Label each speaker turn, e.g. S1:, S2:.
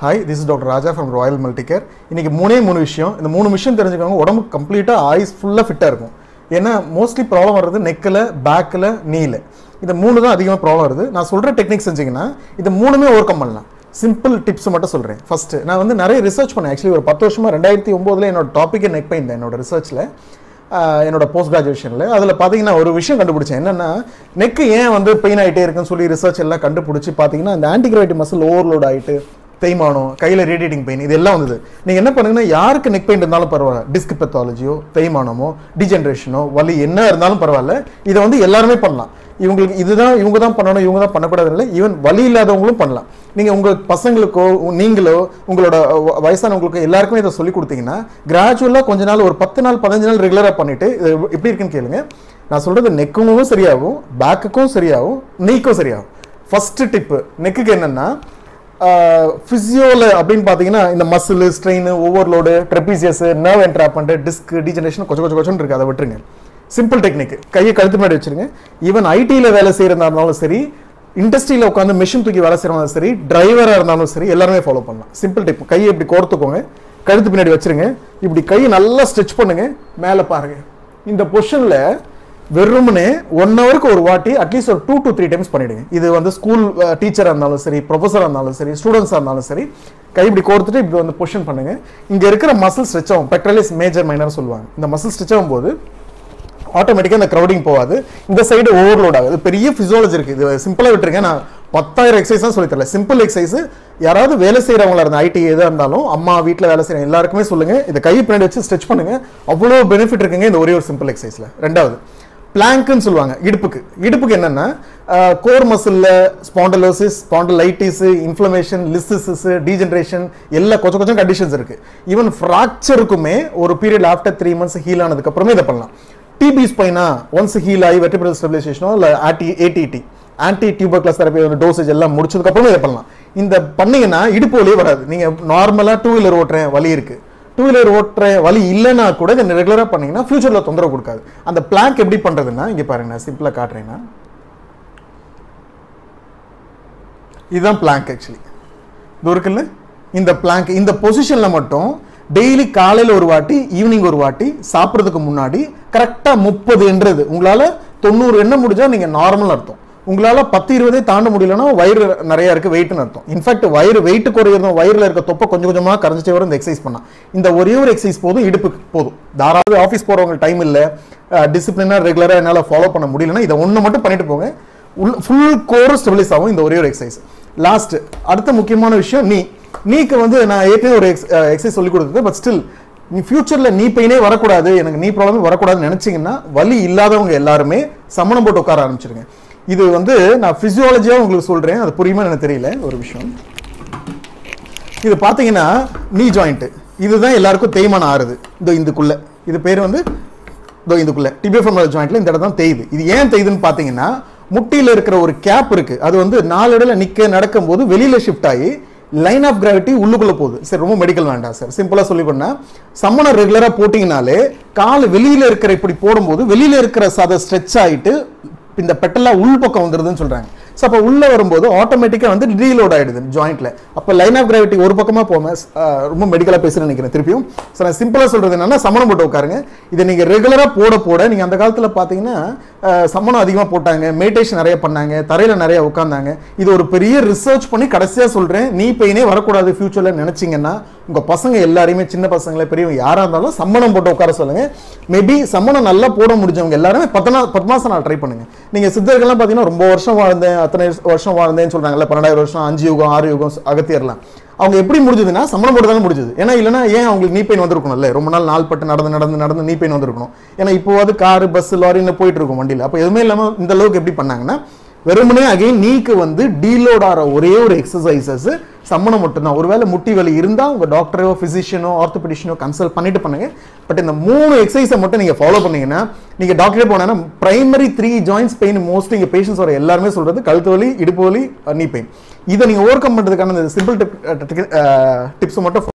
S1: hi this is doctor Raja from Royal Multicare இன்னைக்கு மூணே மூணு விஷயம் இந்த மூணு விஷயம் தெரிஞ்சுக்கோங்க உடம்பு கம்ப்ளீட்டாக ஆயுஸ் ஃபுல்லாக ஃபிட்டாக இருக்கும் ஏன்னா மோஸ்ட்லி ப்ராப்ளம் வர்றது நெக்கில் பேக்கில் நீல இந்த மூணு தான் அதிகமாக ப்ராப்ளம் வருது நான் சொல்கிற டெக்னிக் செஞ்சீங்கன்னா இது மூணுமே ஓவர் கம் பண்ணலாம் சிம்பிள் டிப்ஸ் மட்டும் சொல்கிறேன் ஃபஸ்ட்டு நான் வந்து நிறைய ரிசர்ச் பண்ணேன் ஆக்சுவலி ஒரு பத்து வருஷமாக ரெண்டாயிரத்தி ஒம்போதில் என்னோட டாப்பிக்கே நெக் பெயின் தான் என்னோட ரிசர்ச்சில் என்னோட போஸ்ட் கிராஜுவேஷனில் அதில் பார்த்தீங்கன்னா ஒரு விஷயம் கண்டுபிடிச்சேன் என்னென்னா நெக்கு ஏன் வந்து பெயின் ஆகிட்டே இருக்குன்னு சொல்லி ரிசர்ச் எல்லாம் கண்டுபிடிச்சி பார்த்தீங்கன்னா இந்த ஆன்டிகிராவிட்டி மசில் ஓவர்லோட் ஆகிட்டு தேய்மானம் கையில் ரேடியேட்டிங் பெயின் இதெல்லாம் வந்தது நீங்கள் என்ன பண்ணுங்கன்னா யாருக்கு நெக் பெயின் இருந்தாலும் பரவாயில்ல டிஸ்க் பெத்தாலஜியோ தேய்மானமோ டிஜென்ரேஷனோ வலி என்ன இருந்தாலும் பரவாயில்ல இதை வந்து எல்லாருமே பண்ணலாம் இவங்களுக்கு இதுதான் இவங்க தான் பண்ணணும் இவங்க தான் பண்ணக்கூடாது இல்லை ஈவன் வலி இல்லாதவங்களும் பண்ணலாம் நீங்கள் உங்கள் பசங்களுக்கோ நீங்களோ உங்களோட வ- வயசானவங்களுக்கோ எல்லாருக்குமே இதை சொல்லி கொடுத்தீங்கன்னா கிராஜுவலாக கொஞ்ச நாள் ஒரு பத்து நாள் பதினஞ்சு நாள் ரெகுலராக பண்ணிட்டு இது எப்படி இருக்குன்னு கேளுங்க நான் சொல்றது நெக்குக்கும் சரியாகும் பேக்குக்கும் சரியாகும் நீக்கும் சரியாகும் ஃபர்ஸ்ட் டிப்பு நெக்குக்கு என்னன்னா ஃபிசியோவில் அப்படின்னு பார்த்தீங்கன்னா இந்த muscle strain overload trapezius nerve entrapment disc degeneration கொஞ்சம் கொஞ்சம் கொஞ்சம் இருக்கு அதை விட்டுருங்க சிம்பிள் டெக்னிக் கையை கழுத்து முன்னாடி வச்சிருங்க ஈவன் ஐடியில் வேலை செய்யறதா இருந்தாலும் சரி இண்டஸ்ட்ரியில் உட்காந்து மிஷின் தூக்கி வேலை செய்யறதா சரி டிரைவராக இருந்தாலும் சரி எல்லாருமே ஃபாலோ பண்ணலாம் சிம்பிள் டிப் கையை இப்படி கோர்த்துக்கோங்க கழுத்து பின்னாடி வச்சிருங்க இப்படி கையை நல்லா ஸ்ட்ரெச் பண்ணுங்க மேலே பாருங்க இந்த பொசிஷனில் வெறுமனே ஒன் ஹவருக்கு ஒரு வாட்டி அட்லீஸ்ட் ஒரு டூ டு த்ரீ டைம்ஸ் பண்ணிடுங்க இது வந்து ஸ்கூல் டீச்சராக இருந்தாலும் சரி ப்ரொஃபஸராக இருந்தாலும் சரி ஸ்டூடெண்ட்ஸாக இருந்தாலும் சரி கை இப்படி கோர்த்துட்டு இப்படி வந்து பொசிஷன் பண்ணுங்க இங்கே இருக்கிற மசில் ஸ்ட்ரெச் ஆகும் பெக்ட்ரலிஸ் மேஜர் மைனர் சொல்லுவாங்க இந்த மசில் ஸ்ட்ரெச் ஆகும்போது ஆட்டோமேட்டிக்காக இந்த க்ரௌடிங் போகாது இந்த சைடு ஓவர்லோட் ஆகுது பெரிய ஃபிசியாலஜி இருக்குது இது சிம்பிளாக விட்டுருங்க நான் பத்தாயிரம் எக்ஸசைஸ் தான் சொல்லி தரல சிம்பிள் எக்ஸசைஸ் யாராவது வேலை செய்கிறவங்களா இருந்தால் ஐடி எதாக இருந்தாலும் அம்மா வீட்டில் வேலை செய்கிற எல்லாருக்குமே சொல்லுங்க இதை கை பின்னாடி வச்சு ஸ்ட்ரெச் பண்ணுங்க அவ்வளோ பெனிஃபிட் இருக்குங்க இந்த ஒரே ஒரு சிம்பிள் எக்ஸசைஸில் ரெண்டாவது பிளாங்க்னு சொல்லுவாங்க இடுப்புக்கு இடுப்புக்கு என்னன்னா கோர் மசில்ல spondylosis spondylitis inflammation listhesis degeneration எல்லா கொஞ்சம் கொஞ்சம் கண்டிஷன்ஸ் இருக்கு ஈவன் ஃப்ராக்சருக்குமே ஒரு period after three months heal ஆனதுக்கு அப்புறமே இதை பண்ணலாம் டிபி ஸ்பைனா ஒன்ஸ் ஹீல் ஆகி வெட்டிபிரல் ஸ்டெபிலைசேஷனோ இல்லை ஆட்டி ATT anti tubercular therapy dosage எல்லாம் முடிச்சதுக்கு அப்புறமே இதை பண்ணலாம் இந்த பண்ணீங்கன்னா இடுப்பு வலியே வராது நீங்க நார்மலா டூ வீலர் ஓட்டுறேன் வலி இருக்கு டூ வீலர் ஓட்டுற வலி இல்லைன்னா கூட இதை ரெகுலராக பண்ணீங்கன்னா ஃபியூச்சரில் தொந்தரவு கொடுக்காது அந்த பிளாங்க் எப்படி பண்ணுறதுன்னா இங்கே பாருங்க நான் சிம்பிளாக காட்டுறேன்னா இதுதான் பிளாங்க் ஆக்சுவலி இது இருக்குல்ல இந்த பிளாங்க் இந்த பொசிஷனில் மட்டும் டெய்லி காலையில் ஒரு வாட்டி ஈவினிங் ஒரு வாட்டி சாப்பிட்றதுக்கு முன்னாடி கரெக்டாக முப்பது என்றது உங்களால் தொண்ணூறு எண்ண முடிஞ்சால் நீங்கள் நார்மல் அர்த்தம் உங்களால பத்து இருபதே தாண்ட முடியலன்னா வயிறு நிறைய இருக்கு வெயிட்னு அர்த்தம் இன்ஃபேக்ட் வயிறு வெயிட் குறையிறதும் வயிறுல இருக்க தொப்பை கொஞ்சம் கொஞ்சமா கரைஞ்சிட்டே வரும் இந்த எக்ஸசைஸ் பண்ணா இந்த ஒரே ஒரு எக்ஸசைஸ் போதும் இடுப்புக்கு போதும் தாராளமாக ஆஃபீஸ் போறவங்க டைம் இல்லை டிசிப்ளினா ரெகுலரா என்னால் ஃபாலோ பண்ண முடியலன்னா இதை ஒன்று மட்டும் பண்ணிட்டு போங்க ஃபுல் கோர் ஸ்டெபிலைஸ் ஆகும் இந்த ஒரே ஒரு எக்ஸசைஸ் லாஸ்ட் அடுத்த முக்கியமான விஷயம் நீ நீக்கு வந்து நான் ஏற்கனவே ஒரு எக்ஸசைஸ் சொல்லி கொடுத்தது பட் ஸ்டில் நீ ஃபியூச்சர்ல நீ பெயினே வரக்கூடாது எனக்கு நீ ப்ராப்ளம் வரக்கூடாதுன்னு நினைச்சீங்கன்னா வலி இல்லாதவங்க எல்லாருமே சமணம் போட்டு உட்கார ஆரம்பிச்சிருங்க இது வந்து நான் பிசியாலஜியாக உங்களுக்கு சொல்றேன் அது புரியுமா எனக்கு தெரியல ஒரு விஷயம் இது பார்த்தீங்கன்னா நீ ஜாயிண்ட் இதுதான் எல்லாருக்கும் தேய்மானம் ஆறுது இந்த இதுக்குள்ள இது பேர் வந்து இதோ இதுக்குள்ள டிபிஎஃப்எம்எல் ஜாயிண்ட்ல இந்த இடம் தான் தேயுது இது ஏன் தேயுதுன்னு பார்த்தீங்கன்னா முட்டியில் இருக்கிற ஒரு கேப் இருக்கு அது வந்து நாலு இடத்துல நிக்க நடக்கும்போது வெளியில ஷிஃப்ட் ஆகி லைன் ஆஃப் கிராவிட்டி உள்ளுக்குள்ள போகுது சரி ரொம்ப மெடிக்கல் வேண்டாம் சார் சிம்பிளா சொல்லி பண்ணா சம்மனை ரெகுலரா போட்டிங்கனாலே கால் வெளியில இருக்கிற இப்படி போடும்போது வெளியில இருக்கிற சதை ஸ்ட்ரெச் ஆயிட்டு இந்த பெட்டெல்லாம் உள் பக்கம் வந்துருதுன்னு சொல்றாங்க ஸோ அப்போ உள்ள வரும்போது ஆட்டோமேட்டிக்காக வந்து ரீலோட் ஆயிடுது ஜாயிண்ட்ல அப்போ லைன் ஆஃப் கிராவிட்டி ஒரு பக்கமா போகாம அஹ், ரொம்ப மெடிக்கலாக பேசுறேன்னு நினைக்கிறேன் திருப்பியும் ஸோ நான் சிம்பிளாக சொல்றது என்னன்னா சமணம் போட்டு உட்காருங்க இதை நீங்க ரெகுலரா போட போட நீங்க அந்த காலத்துல பார்த்தீங்கன்னா அஹ், சமணம் அதிகமாக போட்டாங்க மெடிடேஷன் நிறைய பண்ணாங்க தரையில நிறைய உட்காந்தாங்க இது ஒரு பெரிய ரிசர்ச் பண்ணி கடைசியா சொல்றேன் நீ பெயினே வரக்கூடாது ஃபியூச்சர்ல நினைச்சீங்கன்னா உங்க பசங்க எல்லாரையுமே சின்ன பசங்கள பெரியவங்க யாரா இருந்தாலும் சம்மணம் போட்டு உட்கார சொல்லுங்க மேபி சம்மணம் நல்லா போட முடிஞ்சவங்க எல்லாருமே பத்தனா பத்மாசனம் ட்ரை பண்ணுங்க நீங்க சித்தர்கள்லாம் பார்த்தீங்கன்னா ரொம்ப வருஷம் வாழ்ந்தேன் அத்தனை வருஷம் வாழ்ந்தேன்னு சொல்றாங்கல்ல பன்னெண்டாயிரம் வருஷம் அஞ்சு யுகம் ஆறு யுகம் அகத்தியர்லாம் அவங்க எப்படி முடிஞ்சதுன்னா சம்மணம் போட்டு தானே முடிஞ்சது ஏன்னா இல்லைன்னா ஏன் அவங்களுக்கு நீ பெயின் வந்திருக்கணும்ல ரொம்ப நாள் நாள் பட்டு நடந்து நடந்து நடந்து நீ பெயின் வந்திருக்கணும் ஏன்னா இப்போவாது காரு பஸ் லாரின்னு போயிட்டு இருக்கும் வண்டியில் அப்போ எதுவுமே இல்லாமல் இந்த அளவுக்கு எப்படி பண்ணாங்கன்னா வெறுமனே அகைன் நீக்கு வந்து டீலோட் ஆகிற ஒரே ஒரு எக்ஸசைசஸ் சம்மணம் மட்டும்தான் ஒருவேளை முட்டி வலி இருந்தால் உங்கள் டாக்டரோ ஃபிசிஷியனோ ஆர்த்தோபெடிஷனோ கன்சல்ட் பண்ணிட்டு பண்ணுங்க பட் இந்த மூணு எக்ஸசைஸை மட்டும் நீங்கள் ஃபாலோ பண்ணீங்கன்னா நீங்கள் டாக்டரே போனா primary three joints pain mostly இங்கே பேஷண்ட்ஸ் வர எல்லாருமே சொல்றது கழுத்து வலி இடுப்பு வலி நீ பெயின் இதை நீங்கள் ஓவர் கம் பண்ணுறதுக்கான சிம்பிள் டிப் டிப்ஸ் மட்டும்